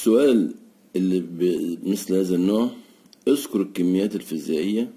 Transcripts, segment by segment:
السؤال اللي بمثل هذا النوع اذكر الكميات الفيزيائية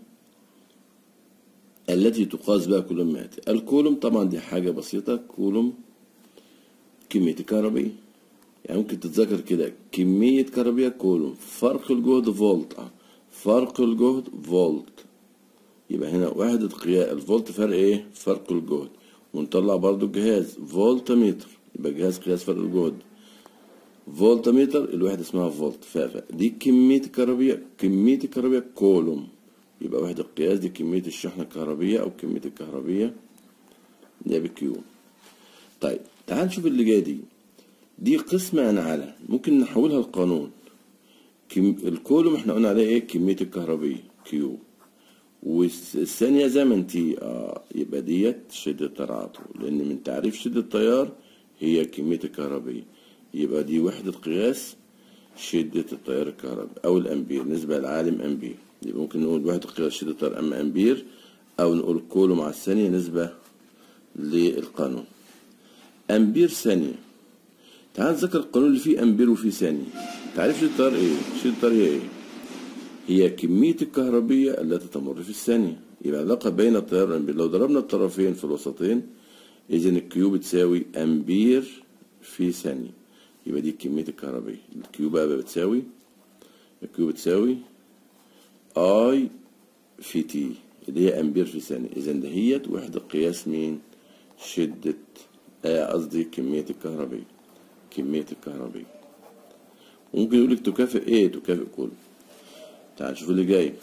التي تقاس بها كل ما يأتي الكولوم طبعا دي حاجة بسيطة كولوم كمية الكهربية يعني ممكن تتذكر كده كمية كهربية كولوم فرق الجهد فولت آه. فرق الجهد فولت يبقى هنا وحدة قياس الفولت فرق ايه فرق الجهد ونطلع برضو الجهاز فولتميتر يبقى جهاز قياس فرق الجهد فولتميتر الوحدة اسمها فولت ف- دي كمية الكهربية كمية الكهربية كولوم يبقى وحدة القياس دي كمية الشحنة الكهربية أو كمية الكهربية ده بكيو طيب تعال نشوف اللي جاي دي دي قسمة عن على ممكن نحولها لقانون كم... الكولوم احنا قلنا عليه ايه كمية الكهربية كيو والثانية زمن تي اه يبقى ديت شدة التعاطي لأن من تعريف شدة التيار هي كمية الكهربية يبقى دي وحدة قياس شدة التيار الكهربي أو الأمبير نسبة للعالم أمبير يبقى ممكن نقول وحدة قياس شدة التيار أما أمبير أو نقول كولوم على الثانية نسبة للقانون أمبير ثانية تعال نذكر القانون اللي فيه أمبير وفيه ثانية تعريف شدة التيار إيه؟ شدة التيار هي إيه؟ هي كمية الكهربية التي تمر في الثانية يبقى العلاقة بين التيار والأمبير لو ضربنا الطرفين في الوسطين إذا الكيو بتساوي أمبير في ثانية يبقى دي كمية الكهربية الكيو بقى بتساوي الكيو بتساوي اي في تي اللي هي امبير في ثانية اذا دهيت وحدة قياس مين شدة آه، قصدي كمية الكهربية كمية الكهربية ممكن يقول لك تكافئ ايه تكافئ كل تعال نشوف اللي جاي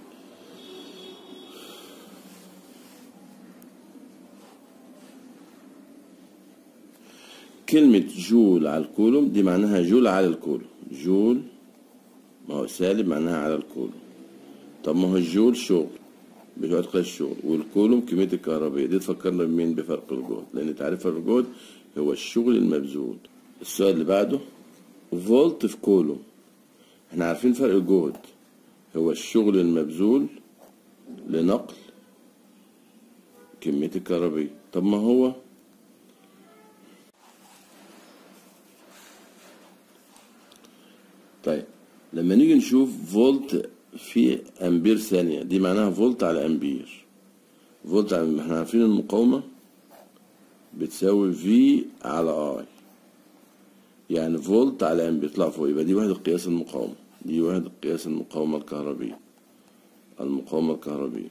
كلمة جول على الكولوم دي معناها جول على الكولوم جول ما هو سالب معناها على الكولوم طب ما هو الجول شغل بيقعد قياس الشغل والكولوم كمية الكهربية دي تفكرنا بمين بفرق الجهد لأن تعريف فرق الجهد هو الشغل المبذول السؤال اللي بعده فولت في كولوم احنا عارفين فرق الجهد هو الشغل المبذول لنقل كمية الكهربية طب ما هو طيب لما نيجي نشوف فولت في امبير ثانية دي معناها فولت على امبير فولت على احنا عارفين المقاومة بتساوي في على اي يعني فولت على امبير يطلع فوق يبقى دي وحدة قياس المقاومة دي وحدة قياس المقاومة الكهربية المقاومة الكهربية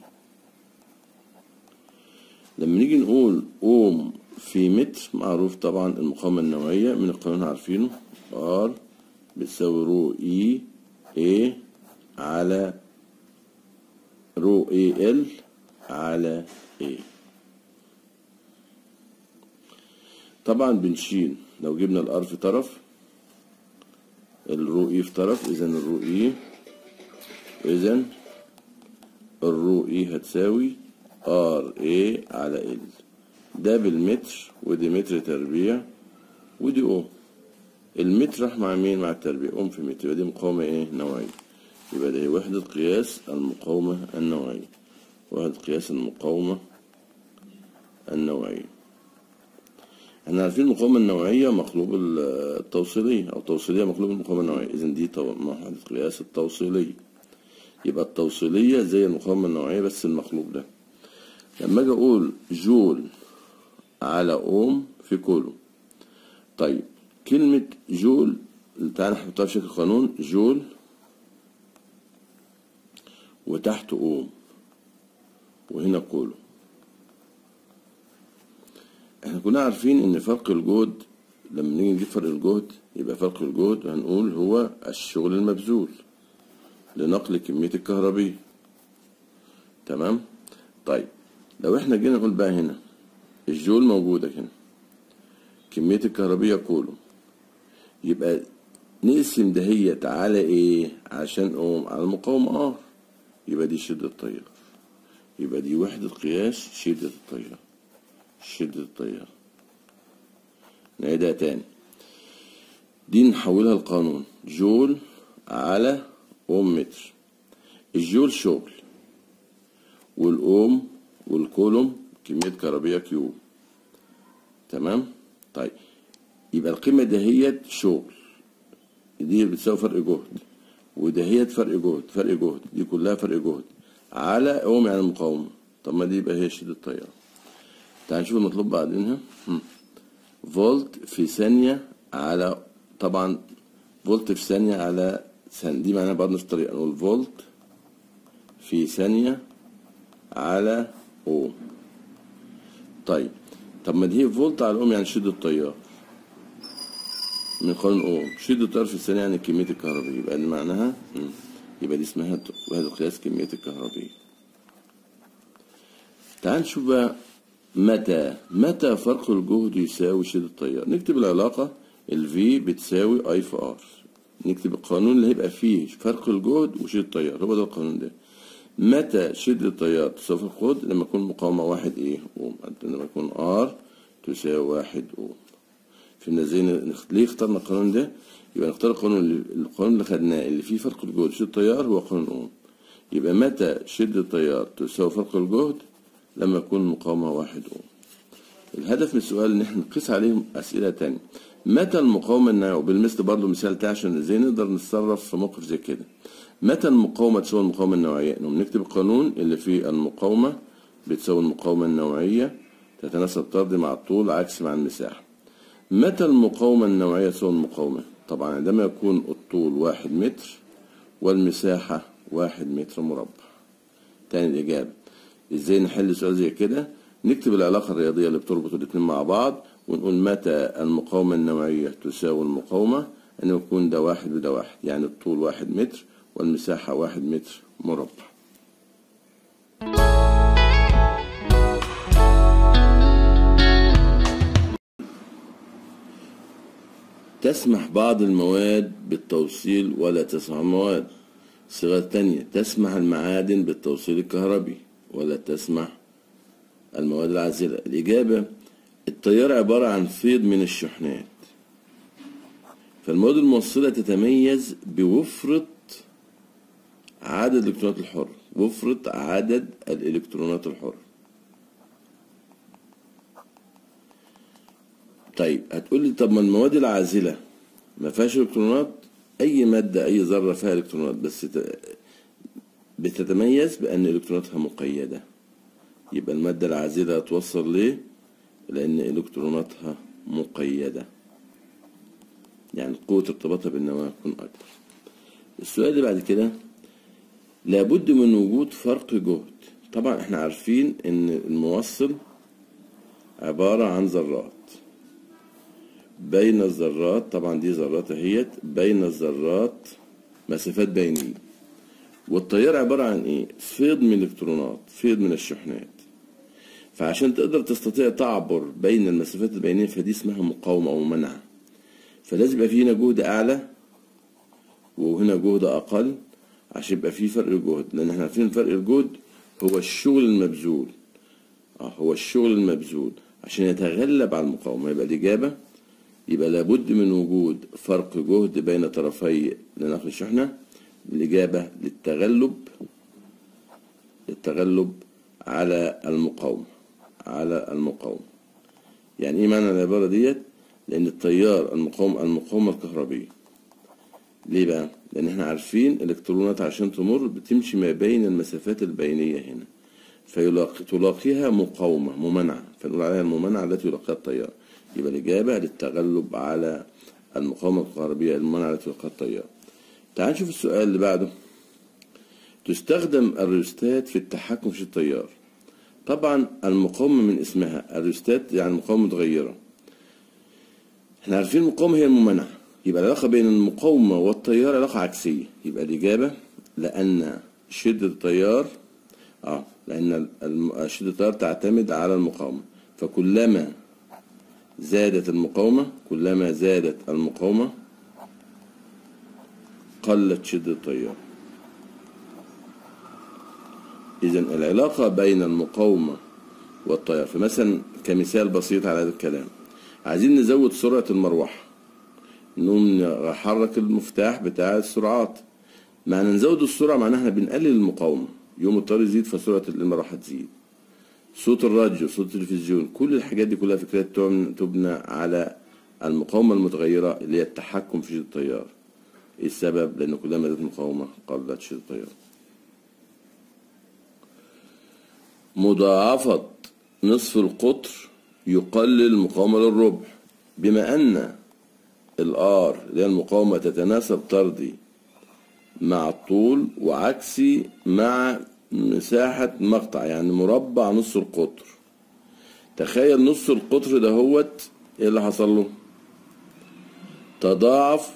لما نيجي نقول اوم في متر معروف طبعا المقاومة النوعية من القانون عارفينه ار بتساوي رو اي اي على رو اي ال على اي طبعا بنشيل لو جبنا الار في طرف الرو اي في طرف اذا الرو اي اذا الرو اي هتساوي ار اي على ال ده بالمتر ودي متر تربيع ودي اوم المتر راح مع مين مع التربيع اوم في متر يبقى دي مقاومة ايه نوعية يبقى دي وحدة قياس المقاومة النوعية وحدة قياس المقاومة النوعية احنا عارفين المقاومة النوعية مقلوب التوصيلية أو توصيلية مقلوب المقاومة النوعية إذا دي تو- وحدة قياس التوصيلية يبقى التوصيلية زي المقاومة النوعية بس المقلوب ده لما أجي أقول جول على أوم في كولوم طيب كلمة جول تعالى نحطها في شكل قانون جول وتحت أوم وهنا كولوم احنا كنا عارفين ان فرق الجهد لما نيجي نجيب فرق الجهد يبقى فرق الجهد هنقول هو الشغل المبذول لنقل كمية الكهربية تمام طيب لو احنا جينا نقول بقى هنا الجول موجودة هنا كمية الكهربية كولوم يبقى نقسم دهيت على ايه عشان اوم على المقاومة ار يبقى دي شدة التيار يبقى دي وحدة قياس شدة التيار شدة التيار نعيدها تاني دي نحولها لقانون جول على اوم متر الجول شغل والاوم والكولوم كمية كهربية كيو تمام طيب يبقى القيمة دهيت شغل دي بتساوي فرق جهد ودهيت فرق جهد فرق جهد دي كلها فرق جهد على اوم يعني مقاومة طب ما دي يبقى هي شدة التيار تعال نشوف المطلوب بعدينها هم. فولت في ثانية على طبعا فولت في ثانية على ثانية دي معناها برضه نفس الطريقة نقول فولت في ثانية على اوم طيب طب ما دي هي فولت على اوم يعني شدة التيار من قانون اوم شدة التيار في الثانية يعني كمية الكهربية يبقى دي معناها مم. يبقى دي اسمها وحدة قياس كمية الكهربية تعال نشوف بقى متى متى فرق الجهد يساوي شدة التيار نكتب العلاقة ال V بتساوي I في R نكتب القانون اللي هيبقى فيه فرق الجهد وشدة التيار هو ده القانون ده متى شدة التيار تساوي فرق الجهد لما يكون مقاومة واحد ايه اوم لما يكون R تساوي واحد اوم فهمنا ازاي نخ- ليه اخترنا القانون ده يبقى نختار القانون اللي القانون اللي خدناه اللي فيه فرق الجهد شدة التيار هو قانون اوم يبقى متى شدة التيار تساوي فرق الجهد لما يكون مقاومة واحد اوم الهدف من السؤال ان احنا نقيس عليهم اسئله تانية متى المقاومه النوعيه وبالمثل برضه مثال تاني عشان ازاي نقدر نتصرف في موقف زي كده متى المقاومه تساوي المقاومه النوعيه نقوم نكتب القانون اللي فيه المقاومه بتساوي المقاومه النوعيه تتناسب طردي مع الطول عكس مع المساحه متى المقاومه النوعيه تساوي المقاومه طبعا عندما يكون الطول واحد متر والمساحه واحد متر مربع تاني الإجابة إزاي نحل سؤال زي كده نكتب العلاقة الرياضية اللي بتربط الاتنين مع بعض ونقول متى المقاومة النوعية تساوي المقاومة أن يكون ده واحد وده واحد يعني الطول واحد متر والمساحة واحد متر مربع تسمح بعض المواد بالتوصيل ولا تسمح المواد صيغة تانية تسمح المعادن بالتوصيل الكهربي ولا تسمح المواد العازلة الإجابة التيار عبارة عن فيض من الشحنات فالمواد الموصلة تتميز بوفرة عدد الإلكترونات الحرة وفرة عدد الإلكترونات الحرة طيب هتقول لي طب ما المواد العازلة ما فيهاش إلكترونات أي مادة أي ذرة فيها إلكترونات بس ت- بتتميز بأن إلكتروناتها مقيدة يبقى المادة العازلة هتوصل ليه؟ لأن إلكتروناتها مقيدة يعني قوة ارتباطها بالنواة تكون أكبر السؤال اللي بعد كده لابد من وجود فرق جهد طبعا احنا عارفين ان الموصل عبارة عن ذرات بين الذرات طبعا دي ذرات اهيت بين الذرات مسافات بينية والتيار عبارة عن ايه فيض من الالكترونات فيض من الشحنات فعشان تقدر تستطيع تعبر بين المسافات البينية فدي اسمها مقاومة او منع فلازم يبقى في هنا جهد اعلى وهنا جهد اقل عشان يبقى في فرق جهد لان احنا عارفين فرق الجهد هو الشغل المبذول اه هو الشغل المبذول عشان يتغلب على المقاومة يبقى الإجابة يبقى لابد من وجود فرق جهد بين طرفي لنقل الشحنة الإجابة للتغلب للتغلب على المقاومة على المقاومة يعني ايه معنى العبارة ديت لأن التيار المقاومة المقاومة الكهربية ليه بقى؟ لأن احنا عارفين الإلكترونات عشان تمر بتمشي ما بين المسافات البينية هنا فتلاقيها مقاومة ممانعة فنقول عليها الممانعة التي يلاقيها التيار يبقى الإجابة للتغلب على المقاومة الكهربية الممانعة التي يلاقيها التيار تعال نشوف السؤال اللي بعده تستخدم الريوستات في التحكم في التيار طبعا المقاومة من اسمها الريوستات يعني مقاومة متغيرة احنا عارفين المقاومة هي الممانعة يبقى العلاقة بين المقاومة والتيار علاقة عكسية يبقى الإجابة لأن شدة التيار اه لأن الم- شدة التيار تعتمد على المقاومة فكلما زادت المقاومة كلما زادت المقاومة قلت شدة التيار إذا العلاقة بين المقاومة والتيار فمثلا كمثال بسيط على هذا الكلام عايزين نزود سرعة المروحة نقوم نحرك المفتاح بتاع السرعات معنى نزود السرعة معناها احنا بنقلل المقاومة يوم التيار يزيد فسرعة المروحة تزيد صوت الراديو صوت التلفزيون كل الحاجات دي كلها فكرات تبنى- تبنى على المقاومة المتغيرة اللي هي التحكم في شدة التيار إيه السبب لأن كلما زادت المقاومة قلت شدة التيار مضاعفة نصف القطر يقلل المقاومة للربع بما أن الآر اللي هي المقاومة تتناسب طردي مع الطول وعكسي مع مساحة مقطع يعني مربع نص القطر تخيل نص القطر دهوت ايه اللي حصل له تضاعف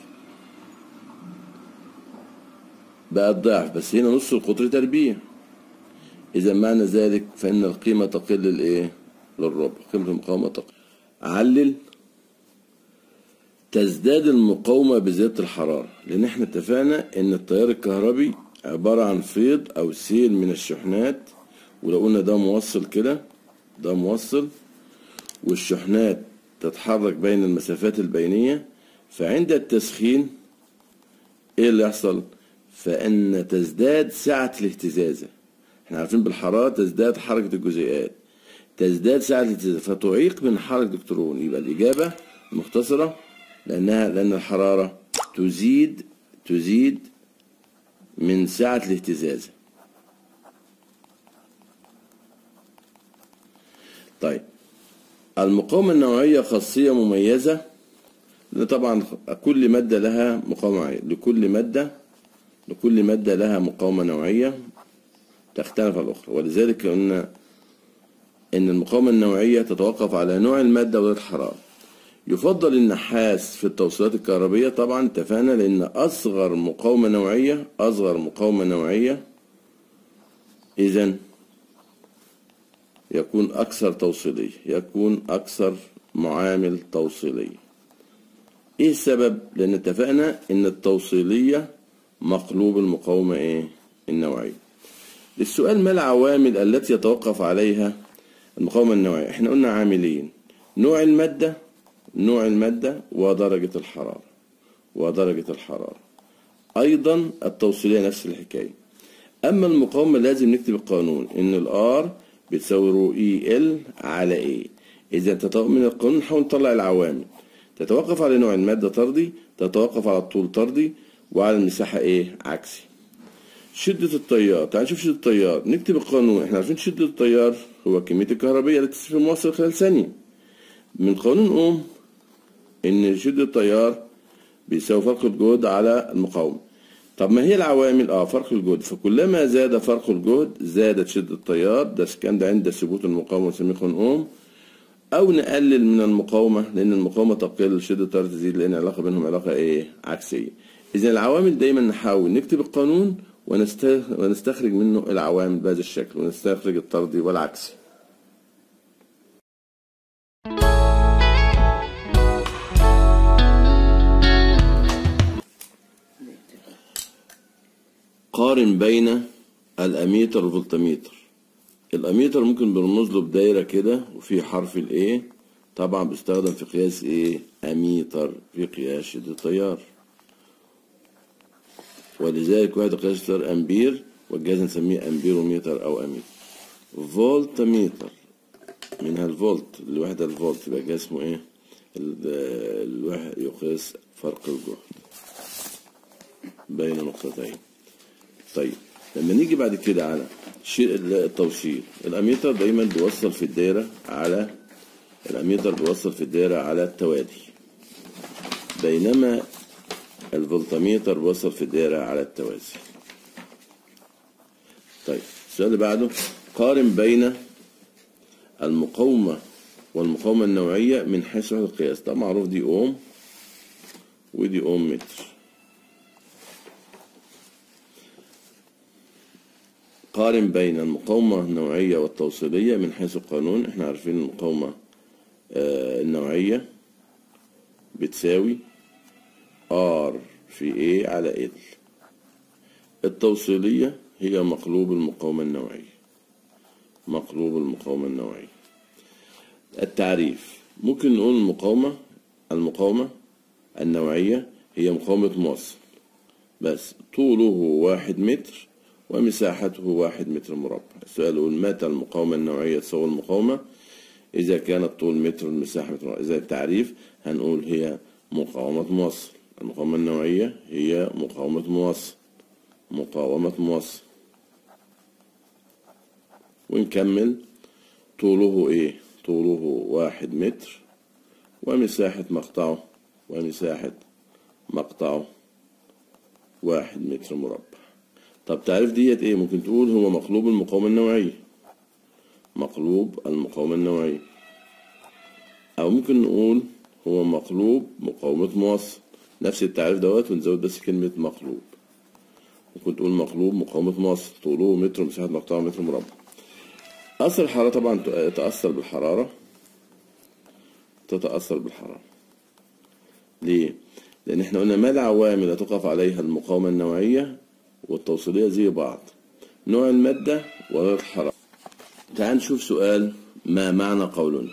بقى الضعف بس هنا نص القطر تربيع إذا معنى ذلك فإن القيمة تقل لإيه؟ للربع قيمة المقاومة تقل علل تزداد المقاومة بزيادة الحرارة لأن احنا اتفقنا إن التيار الكهربي عبارة عن فيض أو سيل من الشحنات ولو قلنا ده موصل كده ده موصل والشحنات تتحرك بين المسافات البينية فعند التسخين ايه اللي يحصل؟ فإن تزداد سعة الاهتزازة احنا عارفين بالحرارة تزداد حركة الجزيئات تزداد سعة الاهتزاز فتعيق من حركة الإلكترون يبقى الإجابة المختصرة لأنها لأن الحرارة تزيد تزيد من سعة الاهتزاز طيب المقاومة النوعية خاصية مميزة لأن طبعا كل مادة لها مقاومة نوعية لكل مادة لكل مادة لها مقاومة نوعية تختلف عن الأخرى ولذلك قلنا إن المقاومة النوعية تتوقف على نوع المادة ودرجة الحرارة يفضل النحاس في التوصيلات الكهربية طبعا اتفقنا لأن أصغر مقاومة نوعية أصغر مقاومة نوعية إذا يكون أكثر توصيلية يكون أكثر معامل توصيلية إيه السبب؟ لأن اتفقنا إن التوصيلية مقلوب المقاومة إيه؟ النوعية السؤال ما العوامل التي يتوقف عليها المقاومة النوعية احنا قلنا عاملين نوع المادة نوع المادة ودرجة الحرارة ودرجة الحرارة أيضا التوصيلية نفس الحكاية أما المقاومة لازم نكتب القانون إن الآر بتساوي رو إي إل على إيه إذا تتوقف من القانون نحاول نطلع العوامل تتوقف على نوع المادة طردي تتوقف على الطول طردي وعلى المساحة إيه عكسي شدة التيار تعال نشوف شدة التيار نكتب القانون احنا عارفين شدة التيار هو كمية الكهربية التي تسير في الموصل خلال ثانية من قانون أوم إن شدة التيار بيساوي فرق الجهد على المقاومة طب ما هي العوامل اه فرق الجهد فكلما زاد فرق الجهد زادت شدة التيار ده كان ده عند ثبوت المقاومة نسميه قانون أوم أو نقلل من المقاومة لأن المقاومة تقل شدة التيار تزيد لأن العلاقة بينهم علاقة إيه عكسية إذا العوامل دايما نحاول نكتب القانون ونستخرج منه العوامل بهذا الشكل ونستخرج الطردي والعكسي قارن بين الأميتر والفولتميتر الأميتر ممكن بنرمز له بدايرة كده وفي حرف الإيه طبعا بيستخدم في قياس إيه أميتر في قياس شدة التيار ولذلك وحدة قياس التيار أمبير والجهاز نسميه أمبيروميتر أو أميتر فولتميتر منها الفولت الوحدة الفولت يبقى جهاز اسمه إيه الواحد يقيس فرق الجهد بين نقطتين طيب لما نيجي بعد كده على التوصيل الاميتر دايما بيوصل في الدايره على الاميتر بيوصل في الدايره على التوالي بينما الفولتميتر بيوصل في الدايره على التوازي طيب السؤال اللي بعده قارن بين المقاومه والمقاومه النوعيه من حيث وحده القياس طبعا معروف دي اوم ودي اوم متر قارن بين المقاومة النوعية والتوصيلية من حيث القانون احنا عارفين المقاومة آه النوعية بتساوي R في A على L التوصيلية هي مقلوب المقاومة النوعية مقلوب المقاومة النوعية التعريف ممكن نقول المقاومة المقاومة النوعية هي مقاومة موصل بس طوله واحد متر ومساحته واحد متر مربع السؤال يقول متى المقاومة النوعية تساوي المقاومة إذا كان الطول متر والمساحة متر مربع إذا التعريف هنقول هي مقاومة موصل المقاومة النوعية هي مقاومة موصل مقاومة موصل ونكمل طوله ايه طوله واحد متر ومساحة مقطعه ومساحة مقطعه واحد متر مربع طب تعرف ديت ايه ممكن تقول هو مقلوب المقاومة النوعية مقلوب المقاومة النوعية أو ممكن نقول هو مقلوب مقاومة موصل نفس التعريف دوت ونزود بس كلمة مقلوب ممكن تقول مقلوب مقاومة موصل طوله متر ومساحة مقطعه متر مربع أثر الحرارة طبعا تتأثر بالحرارة تتأثر بالحرارة ليه؟ لأن احنا قلنا ما العوامل تقف عليها المقاومة النوعية والتوصيلية زي بعض نوع المادة ودرجة الحرارة تعال نشوف سؤال ما معنى قولنا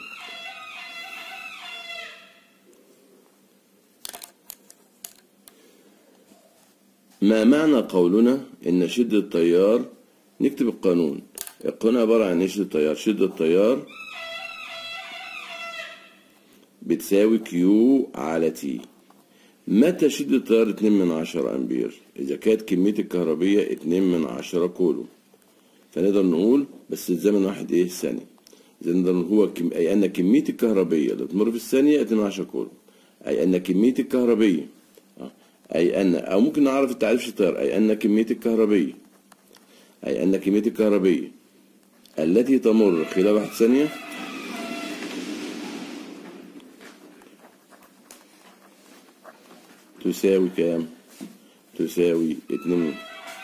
ما معنى قولنا إن شدة التيار نكتب القانون القانون عبارة عن إيه شدة التيار شدة التيار بتساوي كيو على تي متى شدة التيار اتنين من عشرة أمبير إذا كانت كمية الكهربية اتنين من عشرة كولوم فنقدر نقول بس الزمن واحد إيه ثانية إذا نقدر نقول هو كم... أي أن كمية الكهربية اللي تمر في الثانية اتنين من عشرة كولوم أي أن كمية الكهربية أي أن أو ممكن نعرف التعريف التيار أي أن كمية الكهربية أي أن كمية الكهربية التي تمر خلال واحد ثانية تساوي كام؟ تساوي اتنين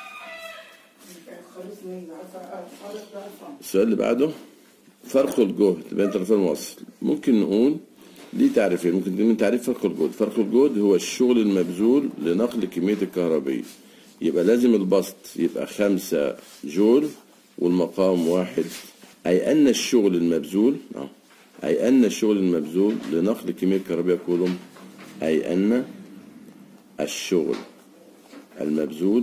السؤال اللي بعده فرق الجهد بين طرفي الموصل ممكن نقول ليه تعريفين ممكن نقول تعريف فرق الجهد فرق الجهد هو الشغل المبذول لنقل كمية الكهربية يبقى لازم البسط يبقى خمسة جول والمقام واحد أي أن الشغل المبذول أي أن الشغل المبذول لنقل كمية كهربية كولوم أي أن الشغل المبذول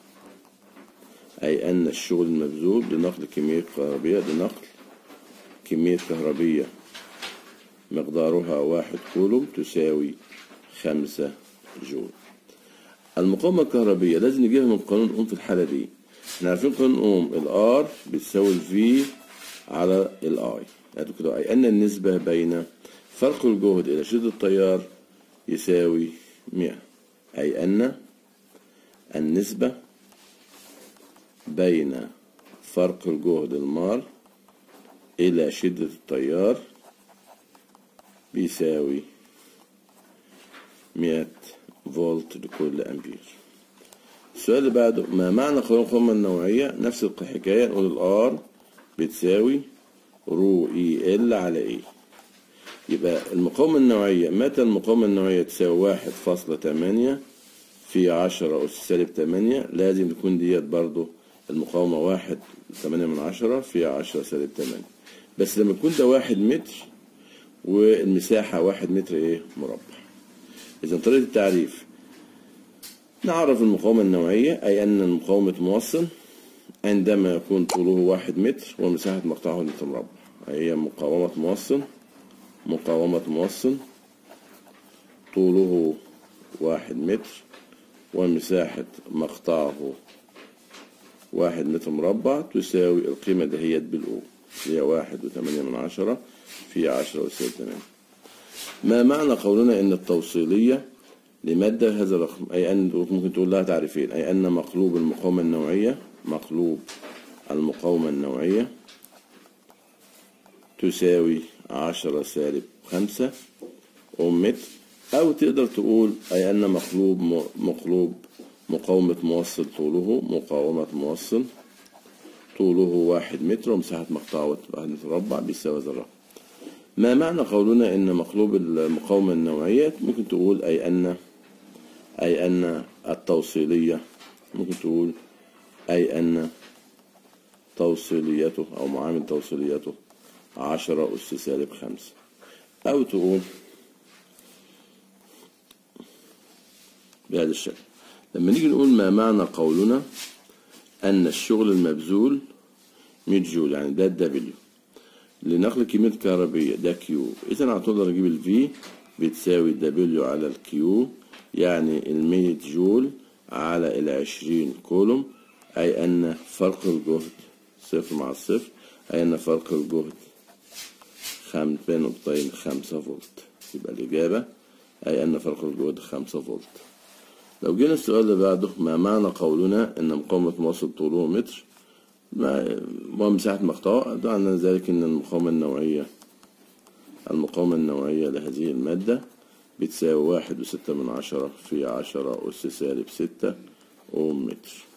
أي أن الشغل المبذول لنقل كمية كهربية لنقل كمية كهربية مقدارها واحد كولوم تساوي خمسة جول المقاومة الكهربية لازم نجيبها من قانون أوم في الحالة دي احنا عارفين قانون أوم الآر بتساوي الفي على الآي يعني كده أي أن النسبة بين فرق الجهد إلى شدة التيار يساوي 100 أي أن النسبة بين فرق الجهد المار إلى شدة التيار بيساوي 100 فولت لكل أمبير السؤال اللي بعده ما معنى قانون القمة النوعية نفس الحكاية نقول الآر بتساوي رو إي إل على إيه يبقى المقاومة النوعية متى المقاومة النوعية تساوي واحد فاصلة تمانية في عشرة أس سالب تمانية لازم تكون ديت برضو المقاومة واحد تمانية من عشرة في عشرة سالب تمانية بس لما يكون ده واحد متر والمساحة واحد متر إيه مربع إذا طريقة التعريف نعرف المقاومة النوعية أي أن المقاومة موصل عندما يكون طوله واحد متر ومساحة مقطعه متر مربع هي مقاومة موصل مقاومة موصل طوله واحد متر ومساحة مقطعه واحد متر مربع تساوي القيمة دهيت بالأو هي واحد وثمانية من عشرة في عشرة وسالب ثمانية ما معنى قولنا إن التوصيلية لمادة هذا الرقم أي أن ممكن تقول لها تعريفين أي أن مقلوب المقاومة النوعية مقلوب المقاومة النوعية تساوي عشرة سالب خمسة أم متر أو تقدر تقول أي أن مقلوب مقلوب مقاومة موصل طوله مقاومة موصل طوله واحد متر ومساحة مقطعه واحد متر مربع بيساوي هذا الرقم ما معنى قولنا إن مقلوب المقاومة النوعية ممكن تقول أي أن أي أن التوصيلية ممكن تقول أي أن توصيليته أو معامل توصيليته عشرة أس سالب خمسة أو تقول بهذا الشكل لما نيجي نقول ما معنى قولنا أن الشغل المبذول 100 جول يعني ده الدبليو لنقل كمية كهربية ده كيو إذا أنا هتقدر أجيب الفي بتساوي دبليو على الكيو يعني المية جول على العشرين كولوم أي أن فرق الجهد صفر مع الصفر أي أن فرق الجهد خم- بين نقطتين خمسة فولت يبقى الإجابة أي أن فرق الجهد خمسة فولت لو جينا السؤال اللي بعده ما معنى قولنا أن مقاومة موصل طوله متر ما- ومساحة مقطعه معنى ذلك أن المقاومة النوعية المقاومة النوعية لهذه المادة بتساوي واحد وستة من عشرة في عشرة أس سالب ستة أوم متر